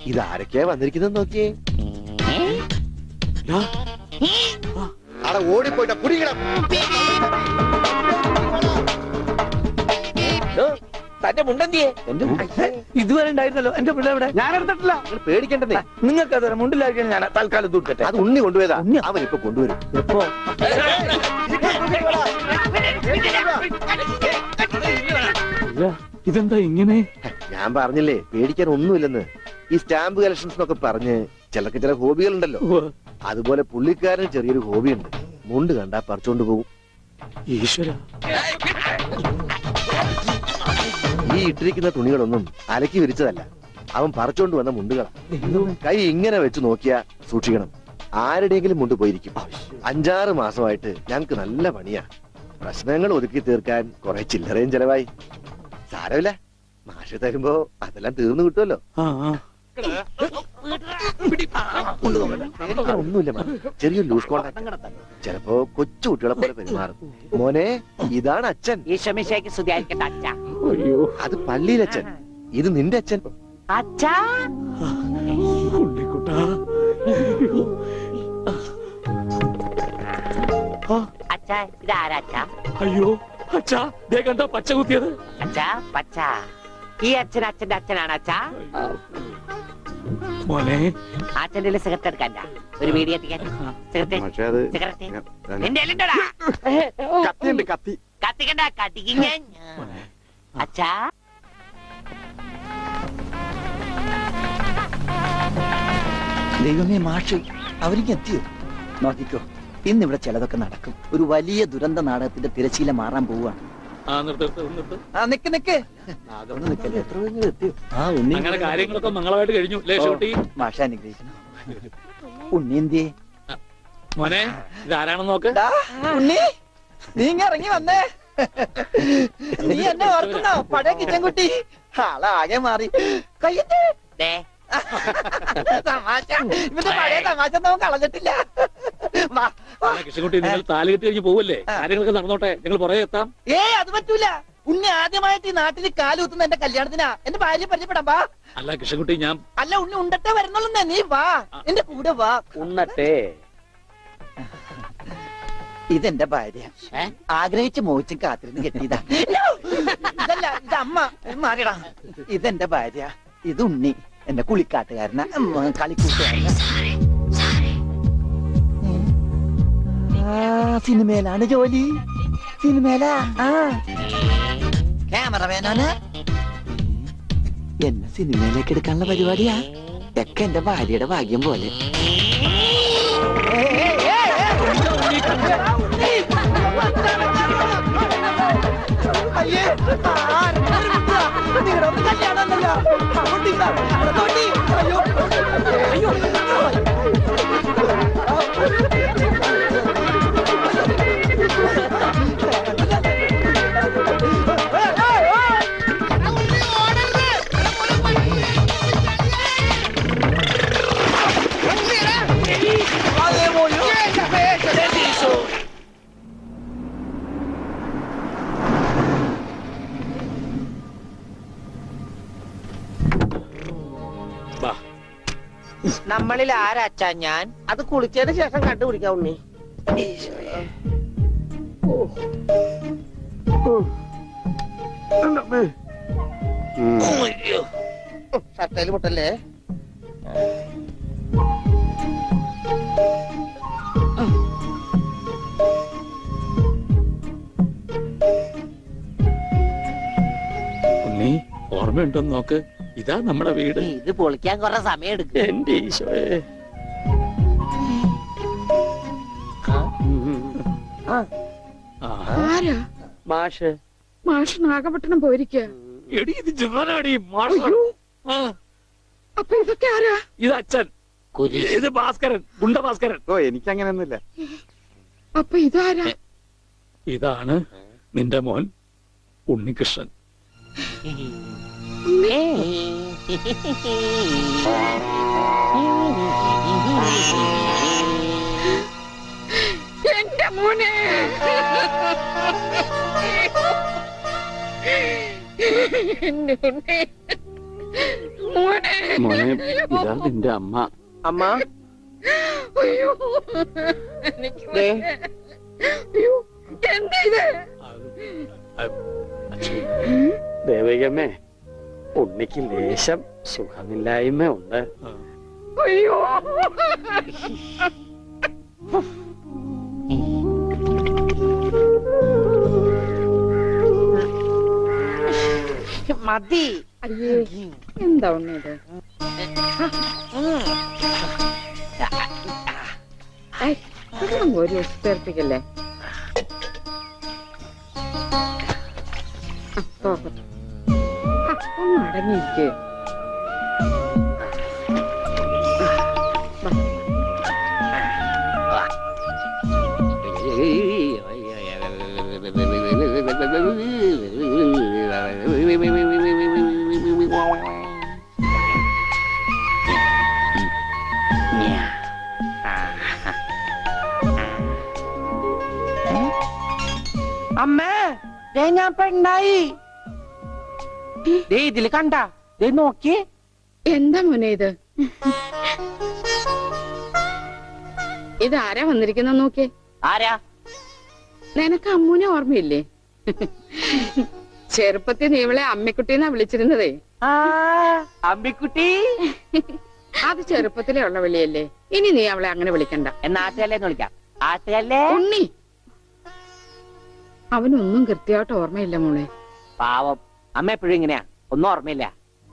ഇതാരൊക്കെയാ വന്നിരിക്കുന്നത് നോക്കിയേ അവിടെ ഓടിപ്പോയിട്ടാ കുടിക്കണം തന്റെ മുണ്ടെന്തിയെ ഇതുവരെ ഉണ്ടായിരുന്നല്ലോ എന്റെ പിള്ള ഇവിടെ ഞാൻ എടുത്തിട്ടില്ല നിങ്ങൾ പേടിക്കണ്ടെന്നേ നിങ്ങൾക്ക് അതുവരെ മുണ്ടില്ലായിരിക്കും ഞാൻ തൽക്കാലം തൂക്കട്ടെ അത് ഉണ്ണി കൊണ്ടുപോയതാ ഉണ്ണിയോ? അവൻ ഇപ്പൊ കൊണ്ടുവരും എപ്പോ ഇതെന്താ ഇങ്ങനെ ഞാൻ പറഞ്ഞില്ലേ പേടിക്കാൻ ഒന്നുമില്ലെന്ന് ഈ സ്റ്റാമ്പ് കളക്ഷൻസ് എന്നൊക്കെ പറഞ്ഞ് ചിലർക്ക് ചില ഹോബികളുണ്ടല്ലോ അതുപോലെ പുള്ളിക്കാരന് ചെറിയൊരു ഹോബിയുണ്ട് മുണ്ട് കണ്ടാ പറിച്ചോണ്ട് പോകും ഈശ്വര ഈ ഇട്ടിരിക്കുന്ന തുണികളൊന്നും അലക്കി വിരിച്ചതല്ല അവൻ പറിച്ചോണ്ട് വന്ന മുണ്ടുകളാ കൈ ഇങ്ങനെ വെച്ച് നോക്കിയാ സൂക്ഷിക്കണം ആരുടെയെങ്കിലും മുണ്ട് പോയിരിക്കും അഞ്ചാറ് മാസമായിട്ട് ഞങ്ങക്ക് നല്ല പണിയാ പ്രശ്നങ്ങൾ ഒതുക്കി തീർക്കാൻ കുറെ ചില്ലറയും ചെലവായി സാരമില്ല മാഷ് തരുമ്പോ അതെല്ലാം തീർന്നു കിട്ടുമല്ലോ ആ ആ പേടിക്കാൻ ഒന്നുമില്ല മാം. ചെറിയൊരു ലൂസ് കോണ്ടാക്ട് ചിലപ്പോ കൊച്ചു കുട്ടികളെ പോലെ പെരുമാറും മോനെ ഇതാണ് അച്ഛൻ ഈശോമിശേക്ക് സ്തുതിയായിരിക്കട്ടെ അച്ഛ അയ്യോ അത് പള്ളിയിലച്ഛൻ ഇത് നിന്റെ അച്ഛൻ അച്ഛ ഉണ്ണിക്കുട്ടാ അച്ഛ ഇതാരാ അച്ഛ അയ്യോ അച്ഛാ ദേ കണ്ടോ പച്ച കുത്തിയത് അച്ഛ പച്ച ഈ അച്ഛൻ അച്ഛന്റെ അച്ഛനാണ് അച്ഛ മോനെ അച്ഛന്റെ സിഗരറ്റ് എടുക്കണ്ട ഒരു വീഡിയോ എത്തിക്കാൻ സിഗരറ്റ് പക്ഷെ അത് സിഗരറ്റ് നിന്റെ എല്ലുണ്ടോടാ കത്തിയുണ്ട് കത്തി കത്തിക്കണ്ട കത്തിക്കും ഞാൻ അച്ഛാ ദൈവമേ മാഷ് അവരിക്ക് എത്തിയോ നോക്കിക്കോ ഇന്നിവിടെ ചിലതൊക്കെ നടക്കും ഒരു വലിയ ദുരന്ത നാടകത്തിന്റെ തിരശീല മാറാൻ പോവാണ് ആ നിർത്ത് നിർത്ത് നിർത്ത് ആ നിക്ക് നിക്ക് അതൊന്ന് നിക്കല്ലേ എത്ര വേഗം എത്തിയോ ആ ഉണ്ണി അങ്ങനെ കാര്യങ്ങളൊക്കെ മംഗളമായിട്ട് കഴിഞ്ഞു അല്ലേ ഷൂട്ടി മാഷ അനുഗ്രഹിക്കണം ഉണ്ണി എന്തിയേ മോനെ ഇതാരാണെന്ന് നോക്ക് ഡാ, ഉണ്ണി നീ ഇങ്ങ ഇറങ്ങി വന്നേ നീ എന്നെ ഓർക്കുന്നോ പഴയ കിച്ചൻകുട്ടി ആളാകെ മാറി കയ്യത്തെ ദേ തമാശ ഇവന്റെ പഴയ തമാശ ഒന്നും കളഞ്ഞിട്ടില്ല വാ, വാ. അല്ല, കൃഷ്ണൻകുട്ടി നിങ്ങൾ താലി കെട്ടി കഴിഞ്ഞ് പോവല്ലേ കാര്യങ്ങളൊക്കെ നടന്നോട്ടെ നിങ്ങൾ പുറകെ എത്താം ഏയ് അത് പറ്റൂല ഉണ്ണി ആദ്യമായിട്ട് ഈ നാട്ടിൽ കാലുകുത്തുന്ന എന്റെ കല്യാണത്തിനാ എന്റെ ഭാര്യ പരിചയപ്പെടാം വാ അല്ല കൃഷ്ണൻകുട്ടി ഞാൻ അല്ല ഉണ്ണി ഉണ്ടട്ടെ വരുന്നുള്ളൂ നീ വാ എന്റെ കൂടെ വാ ഉണ്ണട്ടെ ഇതെന്റെ ഭാര്യ ഏ? ആഗ്രഹിച്ച് മോഹിച്ചും കാത്തിരുന്ന് കെട്ടിയതാ ഇതല്ല ഇത് അമ്മ മാറിയടാ ഇതെന്റെ ഭാര്യ ഇത് ഉണ്ണി എന്റെ കുളിക്കാട്ടുകാരന കളിക്കൂട്ടുകാരന ആ സിനിമയിലാണ് ജോലി സിനിമയിലാ ആ ക്യാമറമാനാണ് എന്നെ സിനിമയിലേക്ക് എടുക്കാനുള്ള പരിപാടിയാ ഒക്കെ എന്റെ ഭാര്യയുടെ ഭാഗ്യം പോലെ അയ്യേ നിങ്ങളുടെ കല്യാണമല്ലോ അയ്യോ അയ്യോ വാ നമ്മളിൽ ആരാ അച്ഛാ ഞാൻ അത് കുളിച്ചതിന് ശേഷം കണ്ടുപിടിക്കാം ഉണ്ണി ഷർട്ടയിൽ മുട്ടല്ലേ ഉണ്ണി ഓർമ്മയുണ്ടോന്ന് നോക്ക് ഇതാ നമ്മുടെ വീട് ഇത് പൊളിക്കാൻ കുറെ സമയം എടുക്കും എന്റെ ഈശോയെ ആ ആരാ മാഷ് മാഷ് നാഗപട്ടണം പോയിരിക്കുക എടി ഇത് ജാനാടി മാഷ ആ അപ്പൊ ഇതൊക്കെ ആരാ ഇത് അച്ഛൻ കുരിശ് ഇത് ഭാസ്കരൻ ഗുണ്ട ഭാസ്കരൻ ഓ എനിക്ക് അങ്ങനെയൊന്നുമില്ല അപ്പൊ ഇതാരാ ഇതാണ് നിന്റെ മോൻ ഉണ്ണികൃഷ്ണൻ എന്റെ മോനെ എന്റെ ഉണ്ണി. മോനെ മോനെ ഇതാ നിന്റെ അമ്മ അമ്മ അയ്യോ എനിക്ക് ദേ. അയ്യോ എന്താ ഇത് ദേവികമ്മേ ഉണ്ണിക്ക് ലേശം സുഖമില്ലായ്മ ഉണ്ട് അയ്യോ മതി അയ്യേ എന്താ ഉണ്ണിയത് ഒരു ഉസ്തേർപ്പിക്കല്ലേ ഒന്ന് അടങ്ങിയിരിക്കേ അമ്മേ ദേ ഞാൻ പെണ്ണായി ദേ ഇതില് കണ്ട ദേ നോക്കി എന്താ മോനെ ഇത് ഇതാരാ വന്നിരിക്കുന്ന നോക്കിയേ ആരാ നിനക്ക് അമ്മൂനെ ഓർമ്മയില്ലേ ചെറുപ്പത്തിൽ നീ ഇവളെ അമ്മിക്കുട്ടിന്നാ വിളിച്ചിരുന്നതേ ആ അമ്പിക്കുട്ടി അത് ചെറുപ്പത്തിലേ ഉള്ള വിളിയല്ലേ ഇനി നീ അവളെ അങ്ങനെ വിളിക്കണ്ട എന്നാ ആട്ടുകല്ലേ വിളിക്കാം ആട്ടുകല്ലേ ഉണ്ണി അവനൊന്നും കൃത്യമായിട്ട് ഓർമ്മയില്ല മോളെ പാവം അമ്മ എപ്പോഴും ഇങ്ങനെയാ ഒന്നും ഓർമ്മയില്ല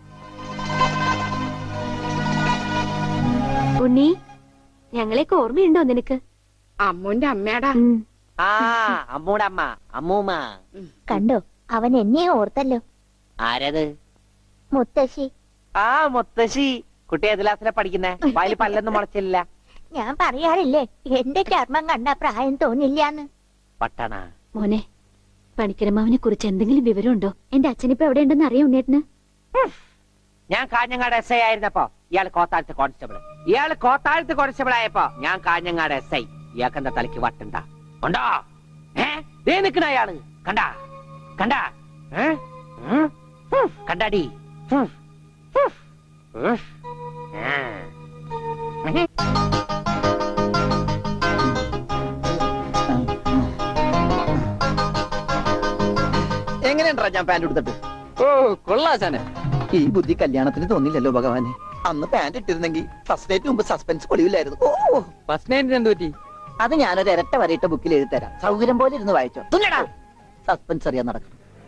ഉണ്ണി ഞങ്ങളെയൊക്കെ ഓർമ്മയുണ്ടോ നിനക്ക് അമ്മൂന്റെ അമ്മയാടാ ആ അമ്മൂടെ അമ്മ അമ്മൂമ്മ കണ്ടോ അവൻ എന്നെ ഓർത്തല്ലോ ആരത് മുത്തശ്ശി ആ മുത്തശ്ശി കുട്ടി ഏത് ക്ലാസ്സിലാ പഠിക്കുന്നേ വായിൽ പല്ലൊന്നും മുളച്ചില്ല ഞാൻ പറയാറില്ലേ എന്റെ ചർമ്മം കണ്ട പ്രായം തോന്നില്ലാന്ന് പട്ടണ മോനെ പണിക്കരമാവിനെ കുറിച്ച് എന്തെങ്കിലും വിവരമുണ്ടോ എന്റെ അച്ഛനിപ്പോ എവിടെ ഉണ്ടെന്ന് അറിയാം ഉണ്ണേട്ടന് ഞാൻ കാഞ്ഞങ്ങാട് എസ് ഐ ആയിരുന്നപ്പോ ഇയാൾ കോത്താഴത്ത് കോൺസ്റ്റബിൾ ഇയാൾ കോത്താഴത്ത് കോൺസ്റ്റബിൾ ആയപ്പോ ഞാൻ കാഞ്ഞങ്ങാട് എസ് ഐ ഇയാൾക്ക് എന്താ തലയ്ക്ക് വട്ടുണ്ട ഉണ്ടോ ഏ ദേ നിക്കണ അയാള് കണ്ടാ കണ്ടാ ഏ? ഉം? ഉം. കണ്ടാടി ഉം. ഉം. ഉം. ആ. എങ്ങനെയുണ്ടാ ഞാൻ പാന്റ് എടുത്തിട്ട് ഓ കൊള്ളാശാനെ ഈ ബുദ്ധി കല്യാണത്തിന് തോന്നില്ലല്ലോ ഭഗവാനെ അന്ന് പാന്റ് ഇട്ടിരുന്നെങ്കിൽ ഫസ്റ്റ് ഡേറ്റ് മുമ്പ് സസ്പെൻസ് പൊളിയില്ലായിരുന്നു ഓ ഫസ്റ്റ് നൈറ്റിന് എന്ത് പറ്റി അത് ഞാനൊരു ഇരട്ട വരയിട്ട ബുക്കിൽ എഴുതി തരാം സൗകര്യം പോലെ ഇരുന്ന് വായിച്ചോ തുന്നടാ സസ്പെൻസ് അറിയാൻ നടക്കും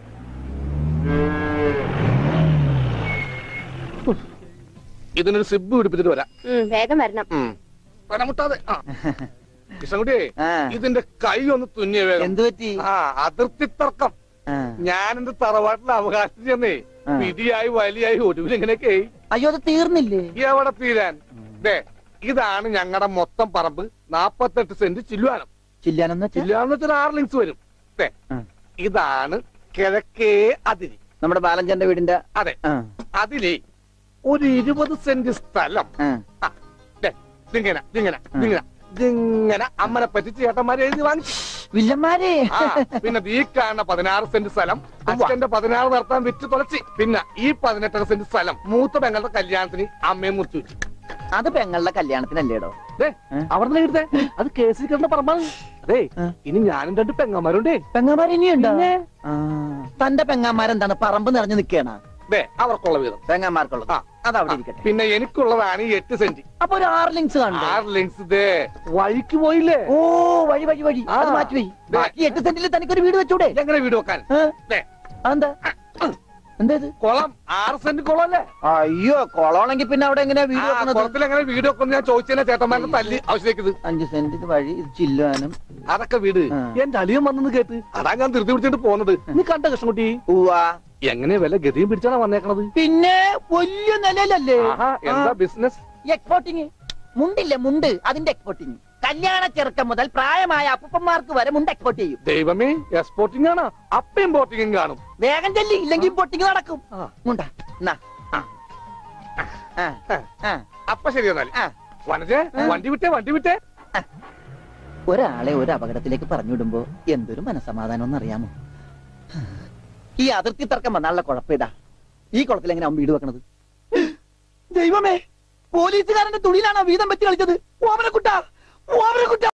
ഇതിനൊരു സിബ് പിടിപ്പിച്ചിട്ട് വരാം വേഗം വരണം പനമുട്ടാതെ ആ കൃഷ്ണൻകുട്ടിയെ ആ. ഇതിന്റെ കൈ ഒന്ന് തുന്നിയ വേഗം എന്ത് പറ്റി ആ അതിർത്തി തർക്കം ആ. ഞാൻ എന്റെ തറവാട്ടിൽ അവകാശം ചെന്നേ ആ. വിധിയായി വലിയായി ഒടുവിൽ ഇങ്ങനെയൊക്കെ അയ്യോ അത് തീർന്നില്ലേ എവിടെ തീരാൻ ദേ ഇതാണ് ഞങ്ങളുടെ മൊത്തം പറമ്പ് നാപ്പത്തെട്ട് സെന്റ് ചില്ലുവാനം ചില്ലാനെന്ന് വെച്ചാൽ ചില്ലുവാനം വെച്ചാൽ ആറ് ലിങ്സ് വരും ദേ ആ. ഇതാണ് കിഴക്കേ അതിരി നമ്മുടെ ബാലഞ്ചന്റെ വീടിന്റെ അതെ ആ, അതിലേ ഒരു ഇരുപത് സെന്റ് സ്ഥലം ആ. ആ, ദേ, ഇതിങ്ങനെ ഇതിങ്ങനെ ഇതിങ്ങനെ ഇതിങ്ങനെ അമ്മനെ പറ്റിച്ച് ചേട്ടന്മാരെ എഴുതി വാങ്ങിച്ചു വില്ലന്മാരെ ആ, പിന്നെ ഈ കാണുന്ന പതിനാറ് സെന്റ് സ്ഥലം അച്ഛന്റെ പതിനാറ് നടത്താൻ വിറ്റ് തുളച്ചി പിന്നെ ഈ പതിനെട്ടര സെന്റ് സ്ഥലം മൂത്ത പെങ്ങളുടെ കല്യാണത്തിന് അമ്മയെ മുറിച്ചു വെച്ചു അത് പെങ്ങളുടെ കല്യാണത്തിനല്ലേടോ ദേ, ഏ? അവിടെ എഴുതേ അത് കേസിൽ കിടന്ന പറമ്പാണ് അതെ ഏ? ഇനി ഞാനും രണ്ട് പെങ്ങന്മാരുണ്ടേ പെങ്ങന്മാർ ഇനിയുണ്ടോ ആ, തന്റെ പെങ്ങന്മാരെന്താണ് പറമ്പ് നിറഞ്ഞു നിൽക്കണ ദേ അവർക്കുള്ള വീതം പെങ്ങന്മാർക്കുള്ളത് ആ. അത് അവിടെ ഇരിക്കട്ടെ പിന്നെ എനിക്കുള്ളതാണ് ഈ എട്ട് സെന്റ് അപ്പൊ ഒരു ആറ് ലിങ്സ് കണ്ടോ ആറ് ലിങ്സ് ദേ വഴിക്ക് പോയില്ലേ ഓ വഴി വഴി വഴി ആ. അത് മാറ്റി വഴി ദേ. ബാക്കി എട്ട് സെന്റിൽ തനിക്കൊരു വീട് വെച്ചൂടെ എങ്ങനെ വീട് വെക്കാൻ ഏ? ദേ, അതെന്താ എന്താ ഇത് കുളം ആറ് സെന്റ് കുളം അല്ലേ അയ്യോ കൊളമാണെങ്കിൽ പിന്നെ അവിടെ എങ്ങനെയാ വീട് ആ, വെക്കണത് കുളത്തിൽ എങ്ങനെ വീട് വെക്കും ഞാൻ ചോദിച്ചതിനെ ചേട്ടന്മാരുടെ തല്ലി ആവശ്യത്തേക്ക് അഞ്ച് സെന്റ് ഇത് വഴി ഇത് ചില്ലുവാനും അതൊക്കെ വീട് ആ. എന്റെ അളിയൻ വന്നെന്ന് കേട്ട് അതാ ഞാൻ ധൃതി പിടിച്ചിട്ട് പോകുന്നത് നീ കണ്ട കൃഷ്ണൻകുട്ടി ഉവാ എങ്ങനെ വില ഗതിയും പിടിച്ചാണ് വന്നേക്കണത് പിന്നെ വലിയ നിലയിലല്ലേ ആഹാ എന്താ ബിസിനസ് എക്സ്പോർട്ടിങ് മുണ്ടില്ലേ മുണ്ട് അതിന്റെ എക്സ്പോർട്ടിങ് കല്യാണ ചെറുക്കം മുതൽ പ്രായമായ അപ്പന്മാർക്ക് വരെ മുണ്ട് എക്സ്പോർട്ട് ചെയ്യും ദൈവമേ എക്സ്പോർട്ടിംഗ് ആണ് അപ്പ ഇമ്പോർട്ടിംഗും കാണും വേഗം ചെല്ലി ഇല്ലെങ്കിൽ ഇമ്പോർട്ടിങ് നടക്കും ആ. മുണ്ട എന്നാ. ആ. ആ. ആ. അപ്പൊ ശരി എന്നാൽ ആ. വനജേ വണ്ടി വിട്ടേ വണ്ടി വിട്ടേ ഒരാളെ ഒരു അപകടത്തിലേക്ക് പറഞ്ഞുവിടുമ്പോ എന്തൊരു മനസമാധാനം എന്നറിയാമോ ഈ അതിർത്തി തർക്കം വന്നാലുള്ള കുഴപ്പം ഇതാ ഈ കുളത്തിൽ എങ്ങനെ അവൻ വീട് വെക്കണത് ദൈവമേ പോലീസുകാരന്റെ തുണിയിലാണ് വീതം വെച്ച് കളിച്ചത് ഓമനക്കുട്ട ഓമനക്കുട്ട